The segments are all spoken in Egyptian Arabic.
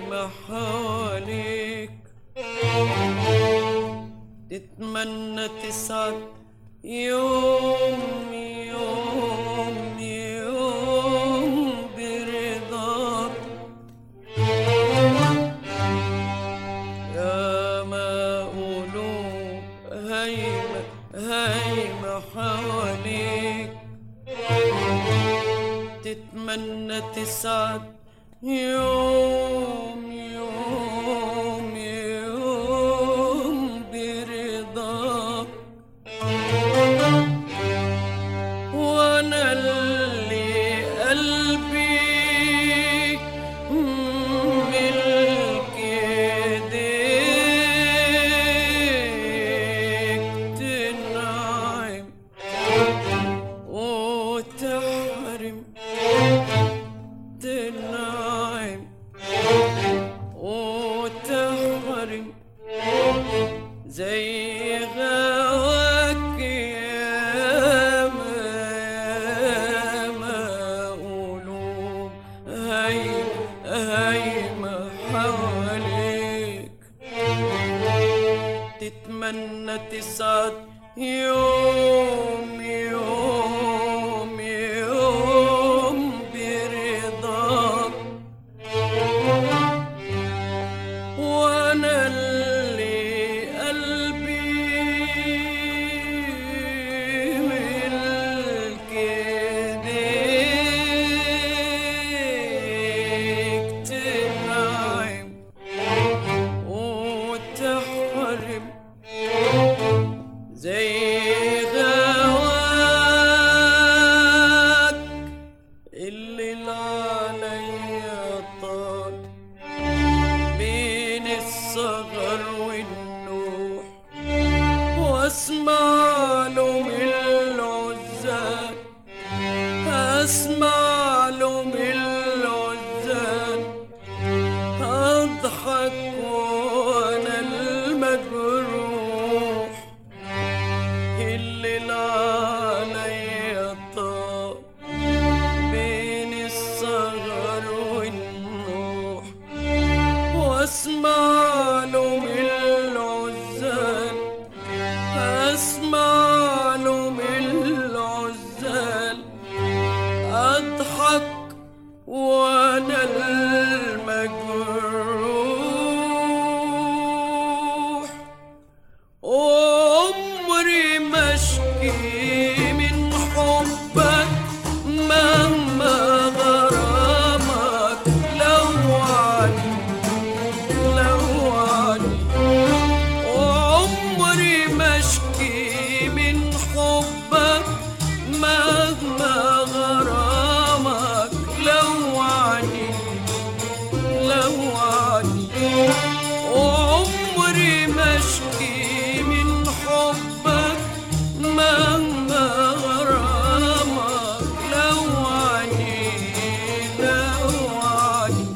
هايمة حواليك تتمنى تسعد يوم يوم يوم برضاك يا ما قلوب هايمة هايمة حواليك تتمنى تسعد يوم يوم يوم برضاك وانا اللي قلبي ملك ايديك تنعم وتحرم تنعم وتحرم زي غواك ياما ياما قلوب هايمة هايمة حواليك تتمنى تسعد يوم يوم يوم برضاك وانا اللي قلبي ملك ايديك تنعم وتحرم زي غواك اللي عليا طال بين الصغر والنوح واسمع له من العزال اسمع له من العزال اضحك وانا المجروح اللي عليا طال بين الصغر والنوح واسمع له من العزال اسمع له من العزال اضحك وانا المجروح عمري ما اشكي من حبك مهما غرامك لوعني لوعني عمري ما اشكي من حبك مهما غرامك لوعني لوعني عمري ما اشكي من حبك مهما غرامك لوعني لوعني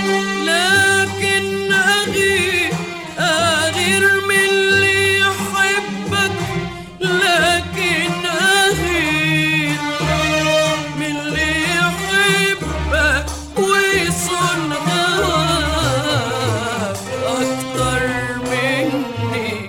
لكن أغير أغير من اللي يحبك لكن أغير من اللي يحبك ويصون هواك أكتر مني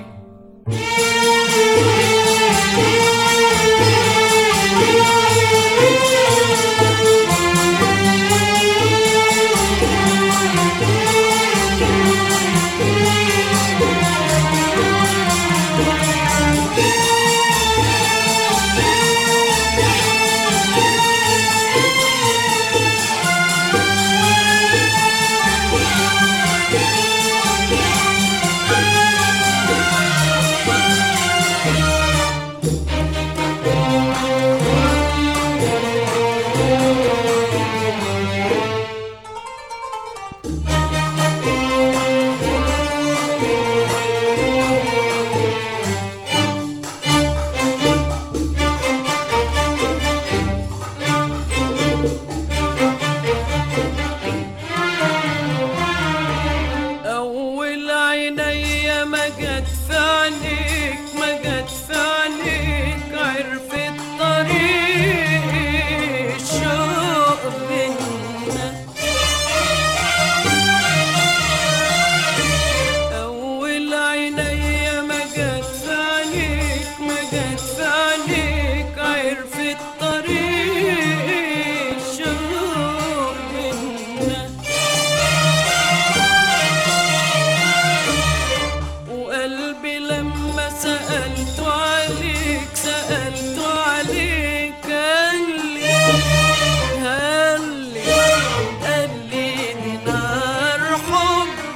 أول عيني ما جت في عينيك ما جت في عينيك عرفت طريق الشوق بينا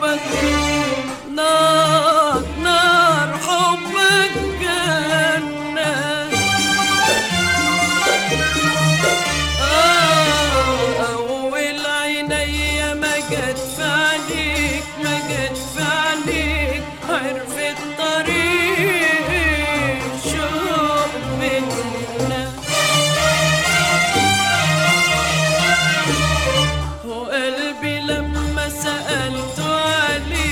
حبك نار نار حبك جنة آه، أول عيني ما جت في عينيك ما جت في عينيك عرفت طريق شوق منا وقلبي لما سألته عليك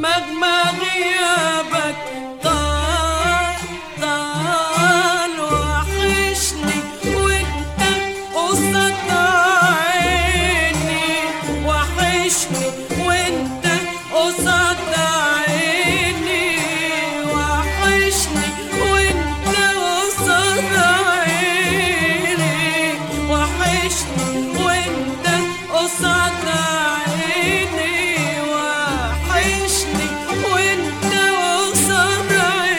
مهما غيابك طال طال وحشني وانت قصاد عيني وحشني وانت قصاد عيني وحشني وانت قصاد عيني وحشني وانت قصاد عيني وحشني وانت قصاد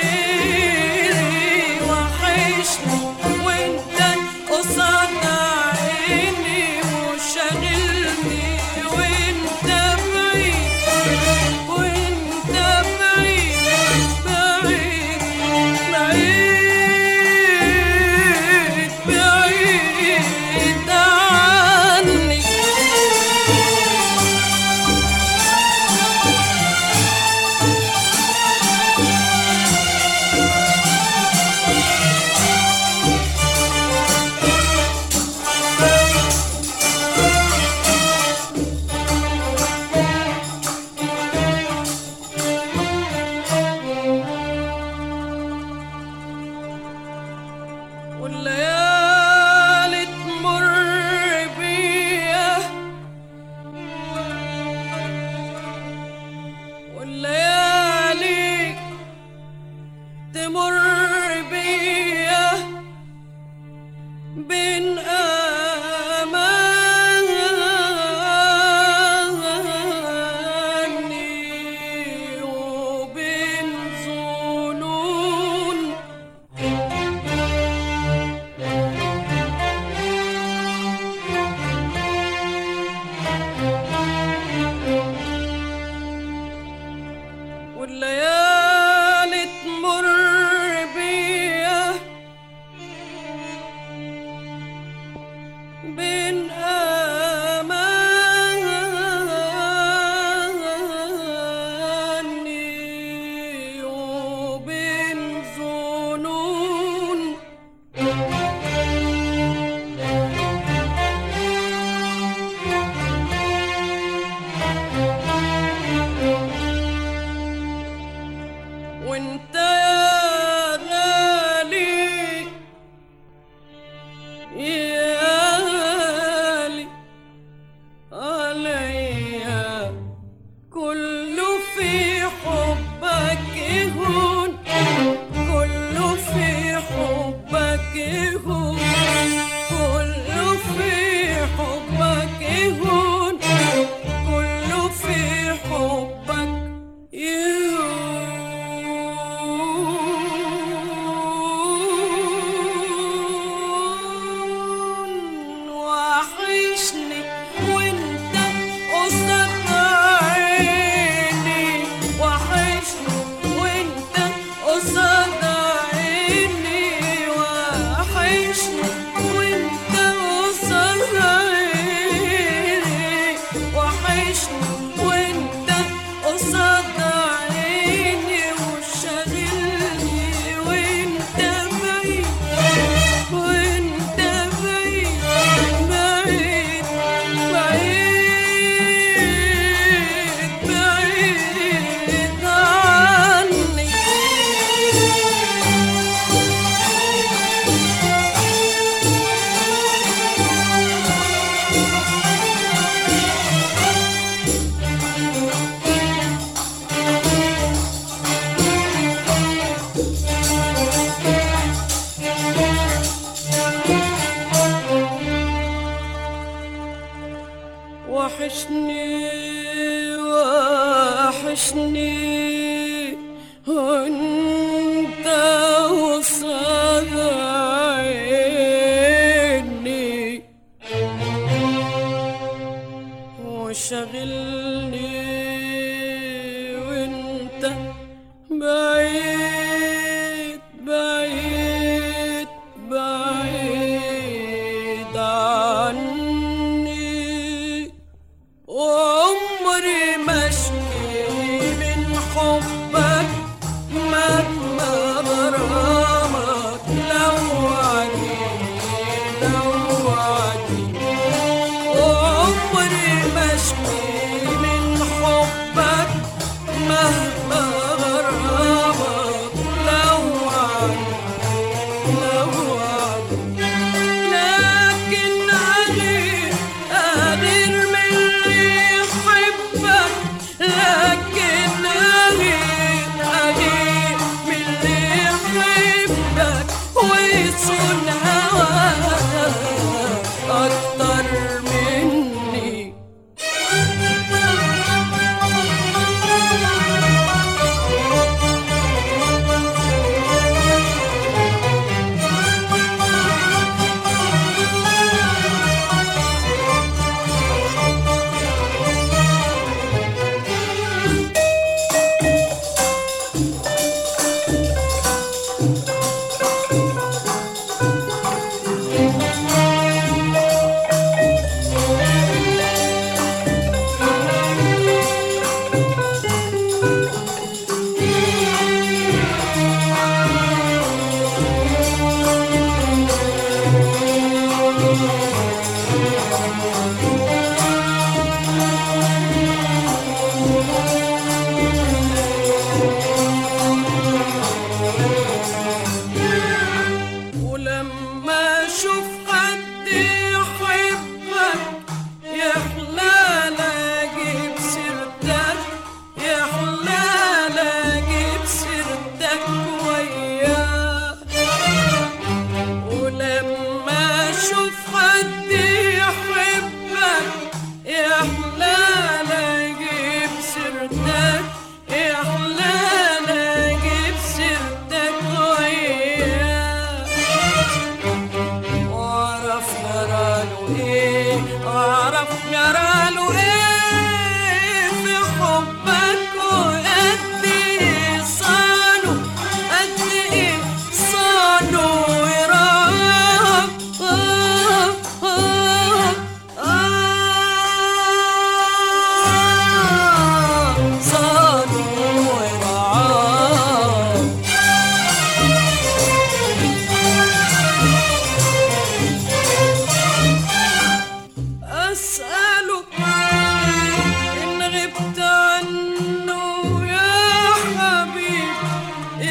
عيني وحشني وانت قصاد عيني وشاغلني وانت بعيد وانت بعيد بعيد بعيد بعيد عني والليالي تمر بيا والليالي تمر بيا بين أماني وبين ظنون والليالي تمر بيا بين أماني وبين ظنون وانت يا غالي يا غالي عليا كله في حبك يهون كله في حبك يهون كله في حبك يهون كله في حبك يهون وحشني وانت قصاد عيني وحشني وانت قصاد عيني وحشني وانت قصاد عيني وحشني وانت قصاد عيني وشاغلني وانت بعيد وانت بعيد بعيد بعيد بعيد عني وحشني وحشني وانت وصاد عيني وشغلني وانت بعيد بعيد بعيد عني وعمري ما اشكي من حبك مهما غرامك لو عديني لو عديني وعمري ما اشكي من حبك مهما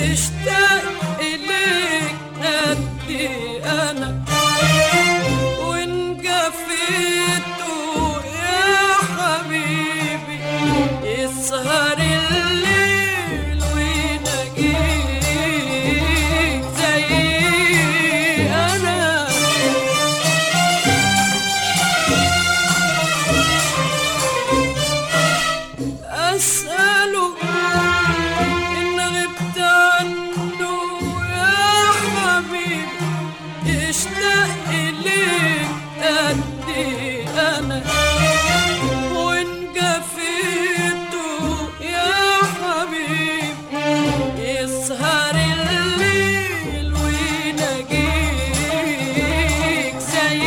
اشتاق إليك قدي أنا وإن جفيته يا حبيبي يسهر الليل ويناجيك زي أنا أسأله إن غبت عنه يا حبيبي اشتاق إليك قدي أنا وإن جفيته يا حبيبي يسهر الليل ويناجيك زي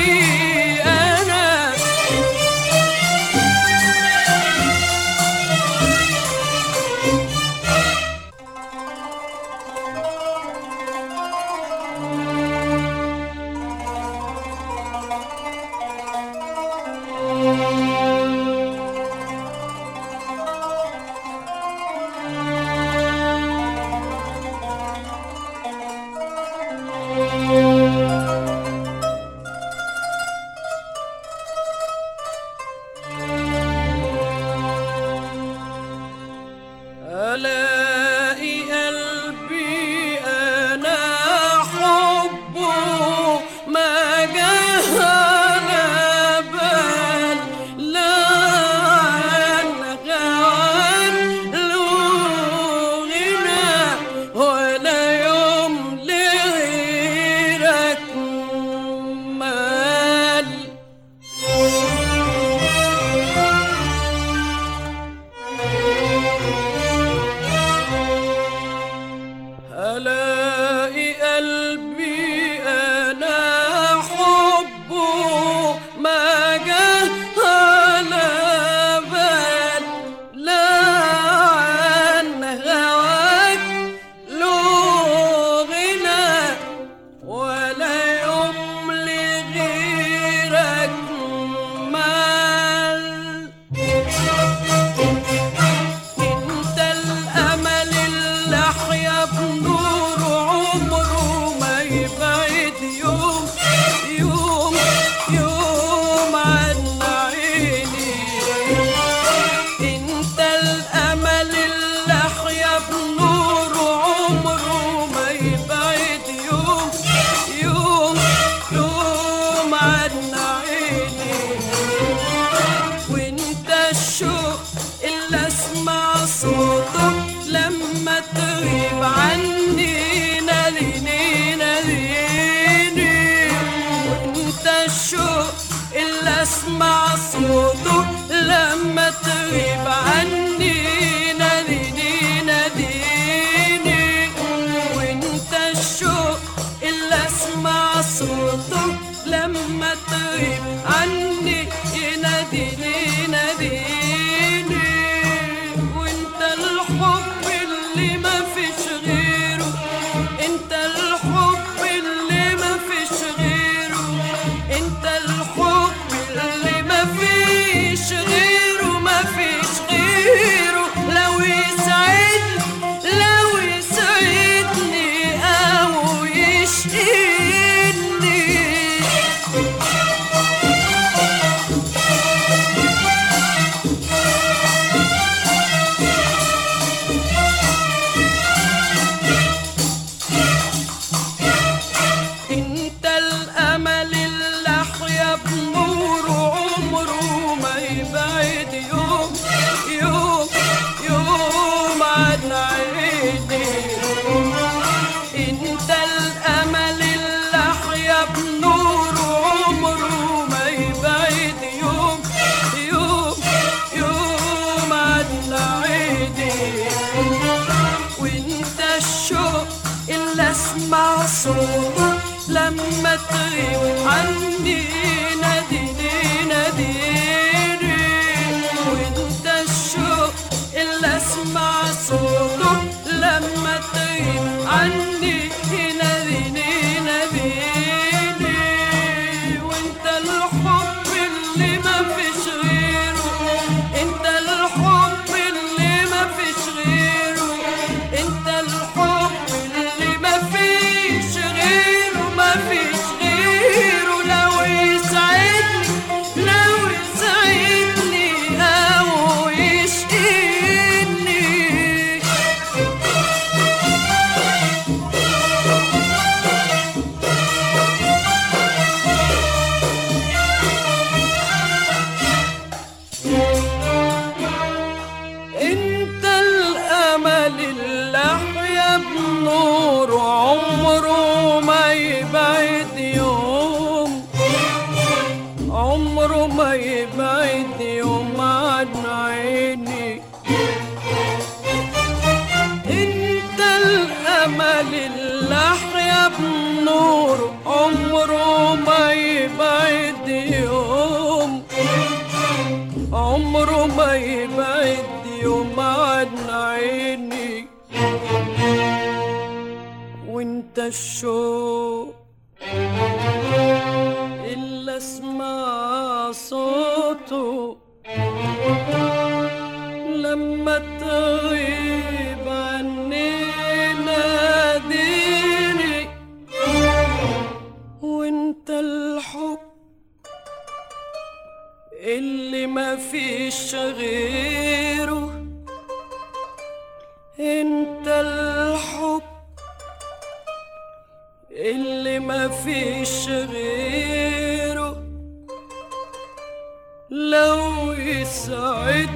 أنا ألاقي قلبي أنا حبه ما جه على بال لا عن غوان له غنى ولا يوم لغيرك مال ألاقي قلبي أنا حبه ما جه على بال لا عن هواك له غنى ولا يوم لغيرك مال انت الامل اللي احيا بنور عمره ما يبعد يوم يوم يوم عن عيني انت الامل اللي احيا بنور عمره ما يبعد يوم يوم يوم عن عيني وانت الشوق اللي اسمع صوته لما تغيب عني ناديني ناديني وانت الشوق اللي اسمع صوته لما تغيب عني ناديني ناديني وانت الشوق اللي اسمع صوته لما تغيب عني يناديني يناديني وانت الحب اللي ما فيش غيره انت الحب اللي ما فيش غيره انت الحب اللي ما فيش غيره ما فيش غيره لو يسعدني لو يسعدني او يشقيني انت الامل اللي احيا بنوره عمره ما يبعد يوم يوم يوم عن عيني انت الامل اللي احيا بنوره عمره ما يبعد يوم يوم يوم عن عيني وانت الشوق اللي اسمع صوته لما تغيب عني ناديني ناديني وانت الشوق اللي اسمع صوته لما تغيب عني ناديني ناديني وانت الحب اللي ما فيش غيره انت الحب اللي ما فيش غيره انت الحب أمل اللحية بنور عمره ما يبعد يوم عمره ما يبعد يوم عن عيني وانت الشوق إلا اسمع صوته لما تغيب عني ناديني وانت الحب اللي ما فيش غيره انت الحب اللي ما فيش غيره لو يسعد